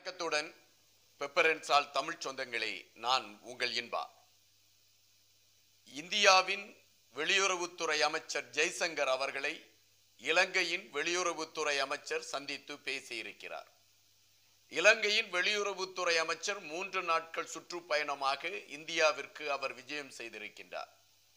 வணக்கத்துடன் பெப்பரன்ஸால் தமிழ் சொந்தங்களே நான் உங்கள் இன்பா இந்தியாவின் வெளியுறவுத்துறை அமைச்சர் ஜெய்சங்கர் அவர்களை இலங்கையின் வெளியுறவுத்துறை அமைச்சர் சந்தித்து பேசியிருக்கிறார் இலங்கையின் வெளியுறவுத்துறை அமைச்சர் மூன்று நாட்கள் சுற்றுப்பயணமாக இந்தியாவிற்கு அவர் விஜயம் செய்திருக்கின்றார்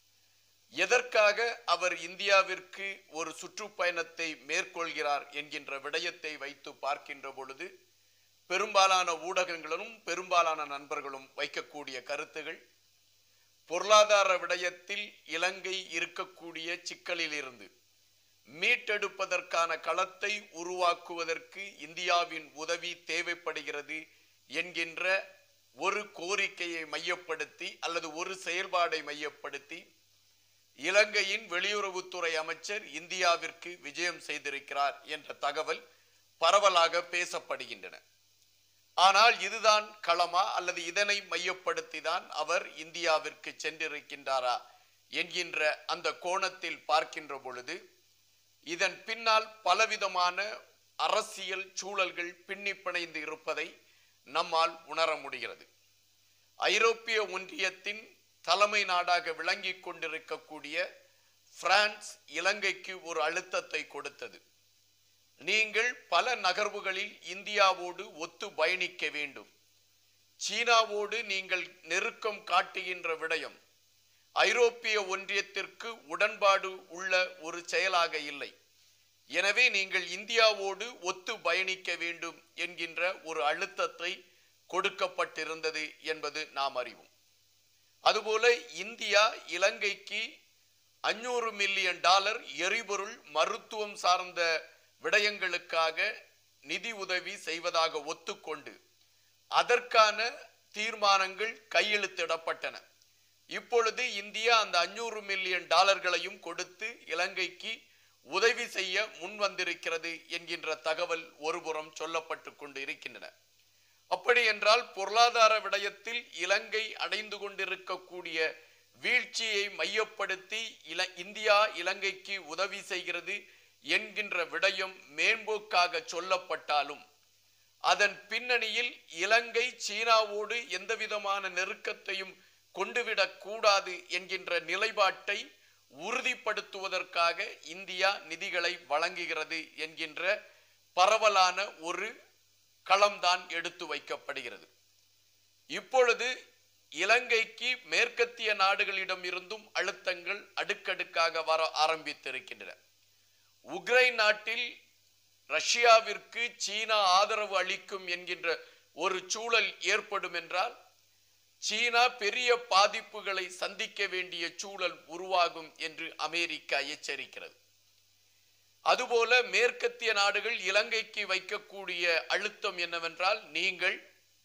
எதற்காக அவர் இந்தியாவிற்கு ஒரு சுற்றுப்பயணத்தை மேற்கொள்கிறார் என்கின்ற விடயத்தை வைத்து பார்க்கின்ற பொழுது பெரும்பாலான ஊடகங்களும் பெரும்பாலான நண்பர்களும் வைக்கக்கூடிய கருத்துகள் பொருளாதார விடயத்தில் இலங்கை இருக்கக்கூடிய சிக்கலில் இருந்து மீட்டெடுப்பதற்கான களத்தை உருவாக்குவதற்கு இந்தியாவின் உதவி தேவைப்படுகிறது என்கின்ற ஒரு கோரிக்கையை மையப்படுத்தி அல்லது ஒரு செயல்பாடை மையப்படுத்தி இலங்கையின் வெளியுறவுத்துறை அமைச்சர் இந்தியாவிற்கு விஜயம் செய்திருக்கிறார் என்ற தகவல் பரவலாக பேசப்படுகின்றன ஆனால் இதுதான் களமா அல்லது இதனை மையப்படுத்தி தான் அவர் இந்தியாவிற்கு சென்றிருக்கின்றாரா என்கின்ற அந்த கோணத்தில் பார்க்கின்ற பொழுது இதன் பின்னால் பலவிதமான அரசியல் சூழல்கள் பின்னி பிணைந்து இருப்பதை நம்மால் உணர முடிகிறது ஐரோப்பிய ஒன்றியத்தின் தலைமை நாடாக விளங்கிக் கொண்டிருக்கக்கூடிய பிரான்ஸ் இலங்கைக்கு ஒரு அழுத்தத்தை கொடுத்தது நீங்கள் பல நகர்வுகளில் இந்தியாவோடு ஒத்து பயணிக்க வேண்டும் சீனாவோடு நீங்கள் நெருக்கம் காட்டுகின்ற விடயம் ஐரோப்பிய ஒன்றியத்திற்கு உடன்பாடு உள்ள ஒரு செயலாக இல்லை எனவே நீங்கள் இந்தியாவோடு ஒத்து பயணிக்க வேண்டும் என்கின்ற ஒரு அழுத்தத்தை கொடுக்கப்பட்டிருந்தது என்பது நாம் அறிவோம் அதுபோல இந்தியா இலங்கைக்கு அஞ்சூறு மில்லியன் டாலர் எரிபொருள் மருத்துவம் சார்ந்த விடயங்களுக்காக நிதி உதவி செய்வதாக ஒத்துக்கொண்டு அதற்கான தீர்மானங்கள் கையெழுத்திடப்பட்டன இப்பொழுது இந்தியா அந்த அஞ்சூறு மில்லியன் டாலர்களையும் கொடுத்து இலங்கைக்கு உதவி செய்ய முன் வந்திருக்கிறது என்கின்ற தகவல் ஒருபுறம் சொல்லப்பட்டு கொண்டு இருக்கின்றன அப்படி என்றால் பொருளாதார விடயத்தில் இலங்கை அடைந்து கொண்டிருக்கக்கூடிய வீழ்ச்சியை மையப்படுத்தி இல இந்தியா இலங்கைக்கு உதவி செய்கிறது என்கின்ற விடயம் மேம்போக்காக சொல்லப்பட்டாலும் அதன் பின்னணியில் இலங்கை சீனாவோடு எந்தவிதமான நெருக்கத்தையும் கொண்டுவிடக் கூடாது என்கின்ற நிலைப்பாட்டை உறுதிப்படுத்துவதற்காக இந்தியா நிதிகளை வழங்குகிறது என்கின்ற பரவலான ஒரு களம்தான் எடுத்து வைக்கப்படுகிறது இப்பொழுது இலங்கைக்கு மேற்கத்திய நாடுகளிடம் இருந்தும் அழுத்தங்கள் அடுக்கடுக்காக வர ஆரம்பித்திருக்கின்றன உக்ரைன் நாட்டில் ரஷ்யாவிற்கு சீனா ஆதரவு அளிக்கும் என்கின்ற ஒரு சூழல் ஏற்படும் என்றால் சீனா பெரிய பாதிப்புகளை சந்திக்க வேண்டிய சூழல் உருவாகும் என்று அமெரிக்கா எச்சரிக்கிறது அதுபோல மேற்கத்திய நாடுகள் இலங்கைக்கு வைக்கக்கூடிய அழுத்தம் என்னவென்றால் நீங்கள்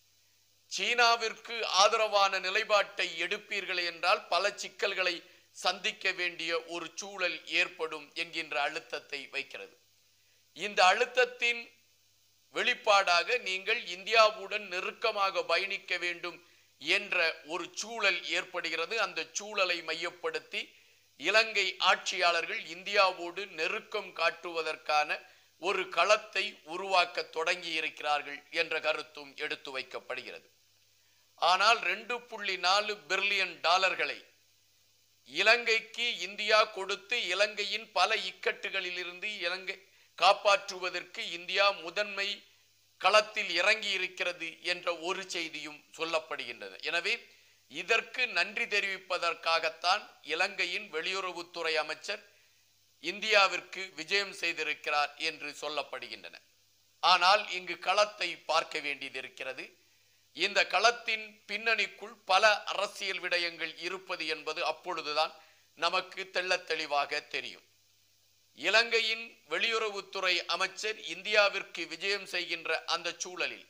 சீனாவிற்கு ஆதரவான நிலைப்பாட்டை எடுப்பீர்கள் என்றால் பல சிக்கல்களை சந்திக்க வேண்டிய ஒரு சூழல் ஏற்படும் என்கின்ற அழுத்தத்தை வைக்கிறது இந்த அழுத்தத்தின் வெளிப்பாடாக நீங்கள் இந்தியாவுடன் நெருக்கமாக பயணிக்க வேண்டும் என்ற ஒரு சூழல் ஏற்படுகிறது அந்த சூழலை மையப்படுத்தி இலங்கை ஆட்சியாளர்கள் இந்தியாவோடு நெருக்கம் காட்டுவதற்கான ஒரு களத்தை உருவாக்க தொடங்கி இருக்கிறார்கள் என்ற கருத்தும் எடுத்து வைக்கப்படுகிறது ஆனால் ரெண்டு புள்ளி நாலு பில்லியன் டாலர்களை இலங்கைக்கு இந்தியா கொடுத்து இலங்கையின் பல இக்கட்டுகளில் இருந்து இலங்கை காப்பாற்றுவதற்கு இந்தியா முதன்மை களத்தில் இறங்கி இருக்கிறது என்ற ஒரு செய்தியும் சொல்லப்படுகின்றது எனவே இதற்கு நன்றி தெரிவிப்பதற்காகத்தான் இலங்கையின் வெளியுறவுத்துறை அமைச்சர் இந்தியாவிற்கு விஜயம் செய்திருக்கிறார் என்று சொல்லப்படுகின்றன ஆனால் இங்கு களத்தை பார்க்க வேண்டியது இருக்கிறது இந்த களத்தின் பின்னணிக்குள் பல அரசியல் விடயங்கள் இருப்பது என்பது அப்பொழுதுதான் நமக்கு தெள்ளத் தெளிவாக தெரியும் இலங்கையின் வெளியுறவுத்துறை அமைச்சர் இந்தியாவிற்கு விஜயம் செய்கின்ற அந்த சூழலில்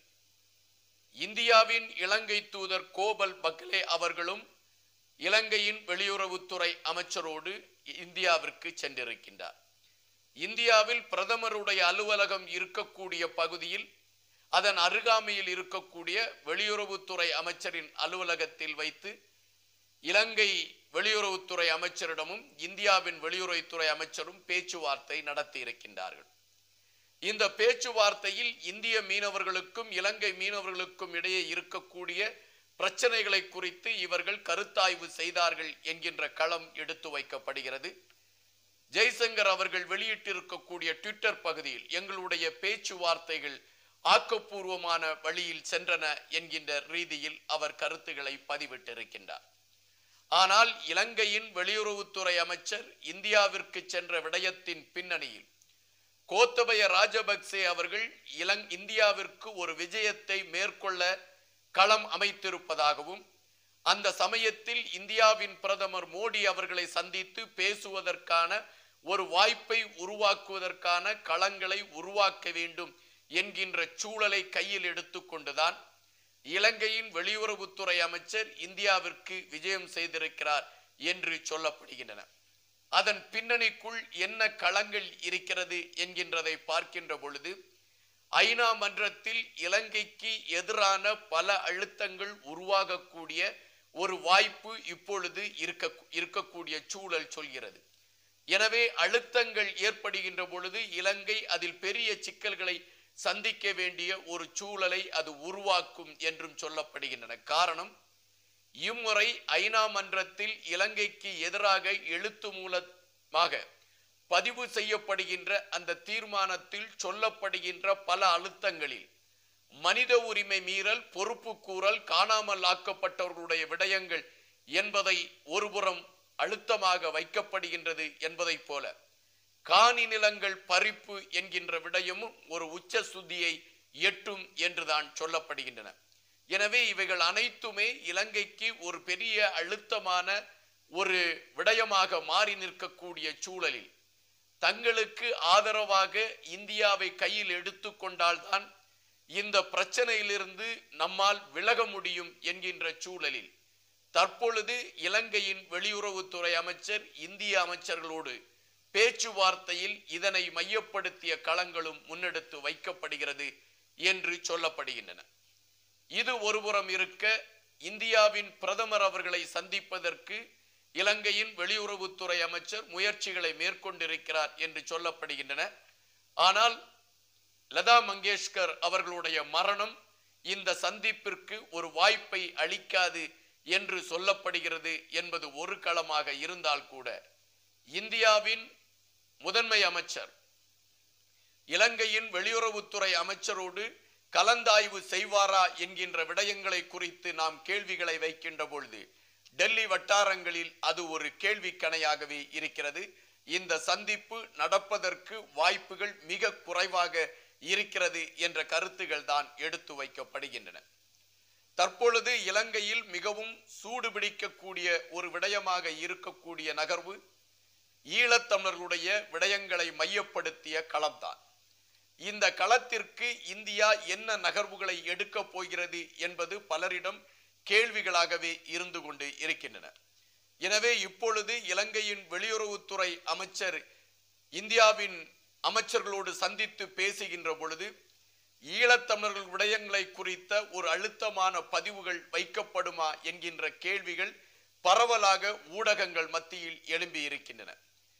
இந்தியாவின் இலங்கை தூதர் கோபல் பக்லே அவர்களும் இலங்கையின் வெளியுறவுத்துறை அமைச்சரோடு இந்தியாவிற்கு சென்றிருக்கின்றார் இந்தியாவில் பிரதமருடைய அலுவலகம் இருக்கக்கூடிய பகுதியில் அதன் அருகாமையில் இருக்கக்கூடிய வெளியுறவுத்துறை அமைச்சரின் அலுவலகத்தில் வைத்து இலங்கை வெளியுறவுத்துறை அமைச்சரிடமும் இந்தியாவின் வெளியுறவுத்துறை அமைச்சரும் பேச்சுவார்த்தை நடத்தி இருக்கின்றார்கள் இந்த பேச்சுவார்த்தையில் இந்திய மீனவர்களுக்கும் இலங்கை மீனவர்களுக்கும் இடையே இருக்கக்கூடிய பிரச்சனைகளை குறித்து இவர்கள் கருத்தாய்வு செய்தார்கள் என்கின்ற களம் எடுத்து வைக்கப்படுகிறது ஜெய்சங்கர் அவர்கள் வெளியிட்டிருக்கக்கூடிய ட்விட்டர் பகுதியில் எங்களுடைய பேச்சுவார்த்தைகள் ஆக்கப்பூர்வமான வழியில் சென்றன என்கின்ற ரீதியில் அவர் கருத்துக்களை பதிவிட்டிருக்கின்றார் ஆனால் இலங்கையின் வெளியுறவுத்துறை அமைச்சர் இந்தியாவிற்கு சென்ற விடயத்தின் பின்னணியில் கோத்தபய ராஜபக்சே அவர்கள் இலங் இந்தியாவிற்கு ஒரு விஜயத்தை மேற்கொள்ள களம் அமைத்திருப்பதாகவும் அந்த சமயத்தில் இந்தியாவின் பிரதமர் மோடி அவர்களை சந்தித்து பேசுவதற்கான ஒரு வாய்ப்பை உருவாக்குவதற்கான களங்களை உருவாக்க வேண்டும் என்கின்ற சூழலை கையில் எடுத்துக்கொண்டுதான் இலங்கையின் வெளியுறவுத்துறை அமைச்சர் இந்தியாவிற்கு விஜயம் செய்திருக்கிறார் என்று சொல்லப்படுகின்றன அதன் பின்னணிக்குள் என்ன களங்கள் இருக்கிறது என்கின்றதை பார்க்கின்ற பொழுது ஐநா மன்றத்தில் இலங்கைக்கு எதிரான பல அழுத்தங்கள் உருவாகக்கூடிய ஒரு வாய்ப்பு இப்பொழுது இருக்க இருக்கக்கூடிய சூழல் சொல்கிறது எனவே அழுத்தங்கள் ஏற்படுகின்ற பொழுது இலங்கை அதில் பெரிய சிக்கல்களை சந்திக்க வேண்டிய ஒரு சூழலை அது உருவாக்கும் என்றும் சொல்லப்படுகின்றன காரணம் இம்முறை ஐநா மன்றத்தில் இலங்கைக்கு எதிராக எழுத்து மூலமாக பதிவு செய்யப்படுகின்ற அந்த தீர்மானத்தில் சொல்லப்படுகின்ற பல அழுத்தங்களில் மனித உரிமை மீறல் பொறுப்பு கூறல் காணாமல் ஆக்கப்பட்டவர்களுடைய விடயங்கள் என்பதை ஒருபுறம் அழுத்தமாக வைக்கப்படுகின்றது என்பதைப் போல காணி நிலங்கள் பறிப்பு என்கின்ற விடயமும் ஒரு உச்ச சுத்தியை எட்டும் என்றுதான் சொல்லப்படுகின்றன எனவே இவைகள் அனைத்துமே இலங்கைக்கு ஒரு பெரிய அழுத்தமான ஒரு விடயமாக மாறி நிற்கக்கூடிய சூழலில் தங்களுக்கு ஆதரவாக இந்தியாவை கையில் எடுத்துக்கொண்டால்தான் இந்த பிரச்சனையிலிருந்து நம்மால் விலக முடியும் என்கின்ற சூழலில் தற்பொழுது இலங்கையின் வெளியுறவுத்துறை அமைச்சர் இந்திய அமைச்சர்களோடு பேச்சுவார்த்தையில் இதனை மையப்படுத்திய களங்களும் முன்னெடுத்து வைக்கப்படுகிறது என்று சொல்லப்படுகின்றன இது ஒருபுறம் இருக்க இந்தியாவின் பிரதமர் அவர்களை சந்திப்பதற்கு இலங்கையின் வெளியுறவுத்துறை அமைச்சர் முயற்சிகளை மேற்கொண்டிருக்கிறார் என்று சொல்லப்படுகின்றன ஆனால் லதா மங்கேஷ்கர் அவர்களுடைய மரணம் இந்த சந்திப்பிற்கு ஒரு வாய்ப்பை அளிக்காது என்று சொல்லப்படுகிறது என்பது ஒரு களமாக இருந்தால் கூட இந்தியாவின் முதன்மை அமைச்சர் இலங்கையின் வெளியுறவுத்துறை அமைச்சரோடு கலந்தாய்வு செய்வாரா என்கின்ற விடயங்களை குறித்து நாம் கேள்விகளை வைக்கின்ற பொழுது டெல்லி வட்டாரங்களில் அது ஒரு கேள்விக்கணையாகவே இருக்கிறது இந்த சந்திப்பு நடப்பதற்கு வாய்ப்புகள் மிக குறைவாக இருக்கிறது என்ற கருத்துகள் தான் எடுத்து வைக்கப்படுகின்றன தற்பொழுது இலங்கையில் மிகவும் சூடுபிடிக்கக்கூடிய ஒரு விடயமாக இருக்கக்கூடிய நகர்வு ஈழத்தமிழர்களுடைய விடயங்களை மையப்படுத்திய களம்தான் இந்த களத்திற்கு இந்தியா என்ன நகர்வுகளை எடுக்கப் போகிறது என்பது பலரிடம் கேள்விகளாகவே இருந்து கொண்டு இருக்கின்றன எனவே இப்பொழுது இலங்கையின் வெளியுறவுத்துறை அமைச்சர் இந்தியாவின் அமைச்சர்களோடு சந்தித்து பேசுகின்ற பொழுது ஈழத்தமிழர்கள் விடயங்களை குறித்த ஒரு அழுத்தமான பதிவுகள் வைக்கப்படுமா என்கின்ற கேள்விகள் பரவலாக ஊடகங்கள் மத்தியில் எழும்பி இருக்கின்றன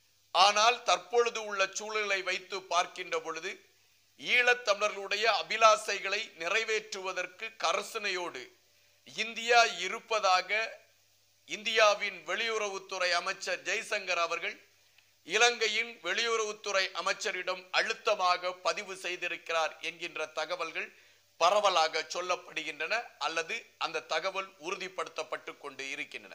ஆனால் தற்பொழுது உள்ள சூழலை வைத்து பார்க்கின்ற பொழுது ஈழத்தமிழர்களுடைய அபிலாசைகளை நிறைவேற்றுவதற்கு கரசனையோடு இந்தியா இருப்பதாக இந்தியாவின் வெளியுறவுத்துறை அமைச்சர் ஜெய்சங்கர் அவர்கள் இலங்கையின் வெளியுறவுத்துறை அமைச்சரிடம் அழுத்தமாக பதிவு செய்திருக்கிறார் என்கின்ற தகவல்கள் பரவலாக சொல்லப்படுகின்றன அல்லது அந்த தகவல் உறுதிப்படுத்தப்பட்டு கொண்டு இருக்கின்றன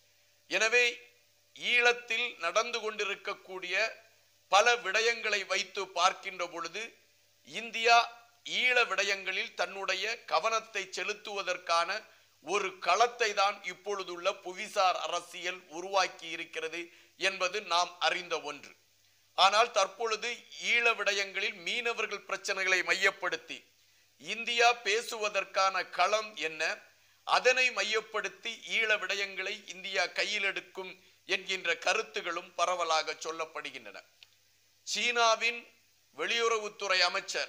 எனவே ஈழத்தில் நடந்து கொண்டிருக்கக்கூடிய பல விடயங்களை வைத்து பார்க்கின்ற பொழுது இந்தியா ஈழ விடயங்களில் தன்னுடைய கவனத்தை செலுத்துவதற்கான ஒரு களத்தை தான் இப்பொழுதுள்ள புவிசார் அரசியல் உருவாக்கி இருக்கிறது என்பது நாம் அறிந்த ஒன்று ஆனால் தற்பொழுது ஈழ விடயங்களில் மீனவர்கள் பிரச்சனைகளை மையப்படுத்தி இந்தியா பேசுவதற்கான களம் என்ன அதனை மையப்படுத்தி ஈழ விடயங்களை இந்தியா கையில் எடுக்கும் என்கின்ற கருத்துகளும் பரவலாக சொல்லப்படுகின்றன சீனாவின் வெளியுறவுத்துறை அமைச்சர்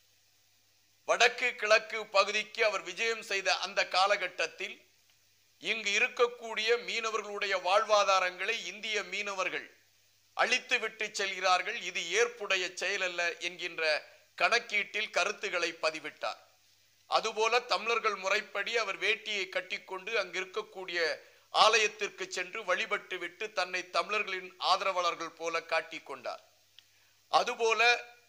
வடக்கு கிழக்கு பகுதிக்கு அவர் விஜயம் செய்த அந்த காலகட்டத்தில் இங்கு இருக்கக்கூடிய மீனவர்களுடைய வாழ்வாதாரங்களை இந்திய மீனவர்கள் அழித்து விட்டு செல்கிறார்கள் இது ஏற்புடைய செயல் அல்ல என்கின்ற கணக்கீட்டில் கருத்துக்களை பதிவிட்டார் அதுபோல தமிழர்கள் முறைப்படி அவர் வேட்டியை கட்டிக்கொண்டு அங்கு இருக்கக்கூடிய ஆலயத்திற்கு சென்று வழிபட்டு விட்டு தன்னை தமிழர்களின் ஆதரவாளர்கள் போல காட்டிக் கொண்டார் அதுபோல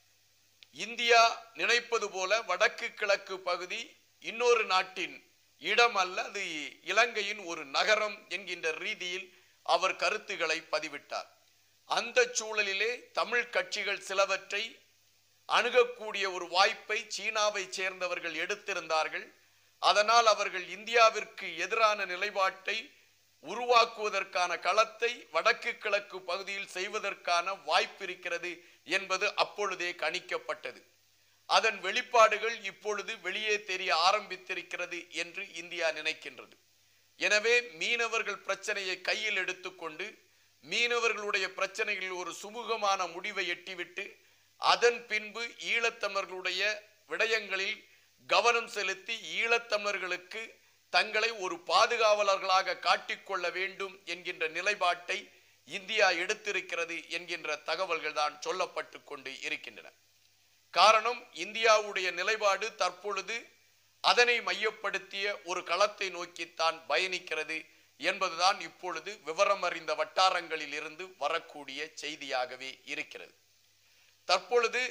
இந்தியா நினைப்பது போல வடக்கு கிழக்கு பகுதி இன்னொரு நாட்டின் இடம் அல்ல அது இலங்கையின் ஒரு நகரம் என்கின்ற ரீதியில் அவர் கருத்துக்களை பதிவிட்டார் அந்த சூழலிலே தமிழ் கட்சிகள் சிலவற்றை அணுகக்கூடிய ஒரு வாய்ப்பை சீனாவை சேர்ந்தவர்கள் எடுத்திருந்தார்கள் அதனால் அவர்கள் இந்தியாவிற்கு எதிரான நிலைப்பாட்டை உருவாக்குவதற்கான களத்தை வடக்கு கிழக்கு பகுதியில் செய்வதற்கான வாய்ப்பு இருக்கிறது என்பது அப்பொழுதே கணிக்கப்பட்டது அதன் வெளிப்பாடுகள் இப்பொழுது வெளியே தெரிய ஆரம்பித்திருக்கிறது என்று இந்தியா நினைக்கின்றது எனவே மீனவர்கள் பிரச்சனையை கையில் எடுத்துக்கொண்டு மீனவர்களுடைய பிரச்சனைகளில் ஒரு சுமூகமான முடிவை எட்டிவிட்டு அதன் பின்பு ஈழத்தமிழர்களுடைய விடயங்களில் கவனம் செலுத்தி ஈழத்தமிழர்களுக்கு தங்களை ஒரு பாதுகாவலர்களாக காட்டிக்கொள்ள வேண்டும் என்கின்ற நிலைப்பாட்டை இந்தியா எடுத்திருக்கிறது என்கின்ற தகவல்கள் தான் சொல்லப்பட்டு கொண்டு இருக்கின்றன காரணம் இந்தியாவுடைய நிலைப்பாடு தற்பொழுது அதனை மையப்படுத்திய ஒரு களத்தை நோக்கித்தான் பயணிக்கிறது என்பதுதான் இப்பொழுது விவரம் அறிந்த வட்டாரங்களில் இருந்து வரக்கூடிய செய்தியாகவே இருக்கிறது தற்பொழுது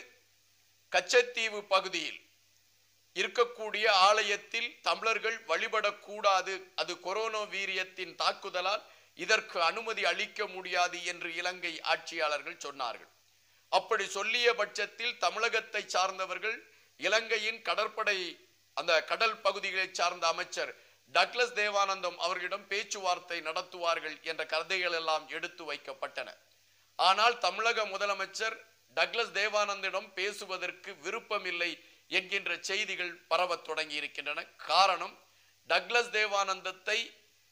கச்சத்தீவு பகுதியில் இருக்கக்கூடிய ஆலயத்தில் தமிழர்கள் வழிபடக்கூடாது அது கொரோனா வீரியத்தின் தாக்குதலால் இதற்கு அனுமதி அளிக்க முடியாது என்று இலங்கை ஆட்சியாளர்கள் சொன்னார்கள் அப்படி சொல்லிய பட்சத்தில் தமிழகத்தை சார்ந்தவர்கள் இலங்கையின் கடற்படை அந்த கடல் பகுதிகளை சார்ந்த அமைச்சர் டக்ளஸ் தேவானந்தம் அவர்களிடம் பேச்சுவார்த்தை நடத்துவார்கள் என்ற கதைகள் எல்லாம் எடுத்து வைக்கப்பட்டன ஆனால் தமிழக முதலமைச்சர் டக்ளஸ் தேவானந்திடம் பேசுவதற்கு விருப்பமில்லை என்கின்ற செய்திகள் பரவத் தொடங்கி இருக்கின்றன காரணம் டக்ளஸ் தேவானந்தத்தை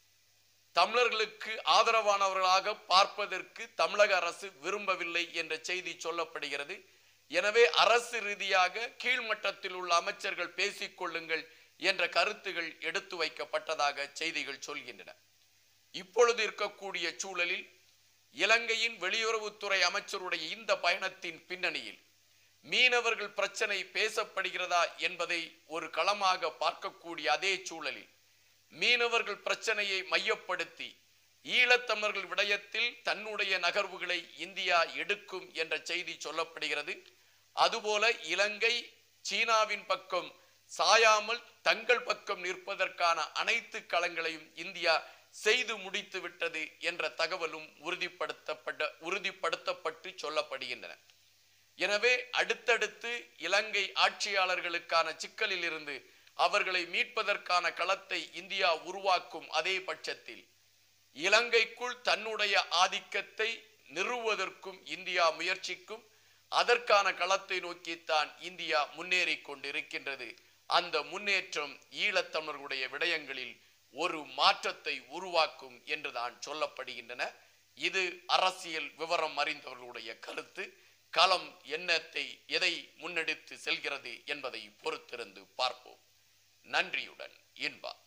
தமிழர்களுக்கு ஆதரவானவர்களாக பார்ப்பதற்கு தமிழக அரசு விரும்பவில்லை என்ற செய்தி சொல்லப்படுகிறது எனவே அரசு ரீதியாக கீழ்மட்டத்தில் உள்ள அமைச்சர்கள் பேசிக் கொள்ளுங்கள் என்ற கருத்துகள் எடுத்து வைக்கப்பட்டதாக செய்திகள் சொல்கின்றன இப்பொழுது இருக்கக்கூடிய சூழலில் இலங்கையின் வெளியுறவுத்துறை அமைச்சருடைய இந்த பயணத்தின் பின்னணியில் மீனவர்கள் பிரச்சனை பேசப்படுகிறதா என்பதை ஒரு களமாக பார்க்கக்கூடிய அதே சூழலில் மீனவர்கள் பிரச்சனையை மையப்படுத்தி ஈழத்தமிழர்கள் விடயத்தில் தன்னுடைய நகர்வுகளை இந்தியா எடுக்கும் என்ற செய்தி சொல்லப்படுகிறது அதுபோல இலங்கை சீனாவின் பக்கம் சாயாமல் தங்கள் பக்கம் நிற்பதற்கான அனைத்து களங்களையும் இந்தியா செய்து முடித்து விட்டது என்ற தகவலும் உறுதிப்படுத்தப்பட்ட உறுதிப்படுத்தப்பட்டு சொல்லப்படுகின்றன எனவே அடுத்தடுத்து இலங்கை ஆட்சியாளர்களுக்கான சிக்கலில் இருந்து அவர்களை மீட்பதற்கான களத்தை இந்தியா உருவாக்கும் அதே பட்சத்தில் இலங்கைக்குள் தன்னுடைய ஆதிக்கத்தை நிறுவுவதற்கும் இந்தியா முயற்சிக்கும் அதற்கான களத்தை நோக்கித்தான் இந்தியா முன்னேறி கொண்டிருக்கின்றது அந்த முன்னேற்றம் ஈழத்தமிழர்களுடைய விடயங்களில் ஒரு மாற்றத்தை உருவாக்கும் என்றுதான் சொல்லப்படுகின்றன இது அரசியல் விவரம் அறிந்தவர்களுடைய கருத்து களம் என்னத்தை எதை முன்னெடுத்து செல்கிறது என்பதை பொறுத்திருந்து பார்ப்போம் நன்றியுடன் இன்பா